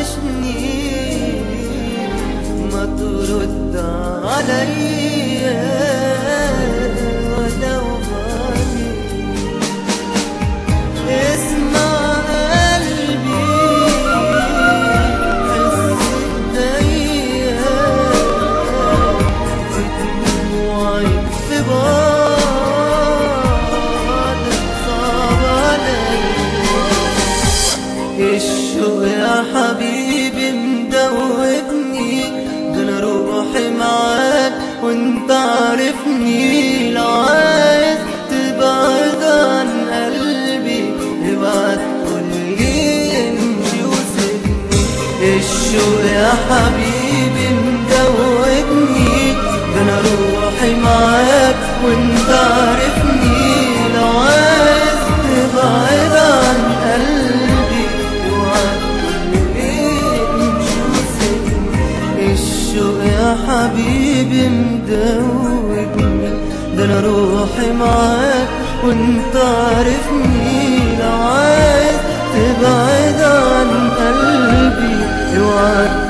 وحشني ما ترد عليا ولو غالي اسمع قلبي حس ايديا دموعي في بعدك صعب عليا الشوق يا حبيبي مدوبني ده انا روحي معاك وانت عارفني لو عايز تبعد عن قلبي ابعت قولي امشي وسيبني الشوق يا حبيبي مدوبني ده انا روحي معاك وانت عارفني لو عايز تبعد عن قلبي اوعى تقولي امشي وسيبني الشوق يا حبيبي مدوبني ده انا روحي معاك وانت عارفني لو عايز تبعد عن قلبي اوعى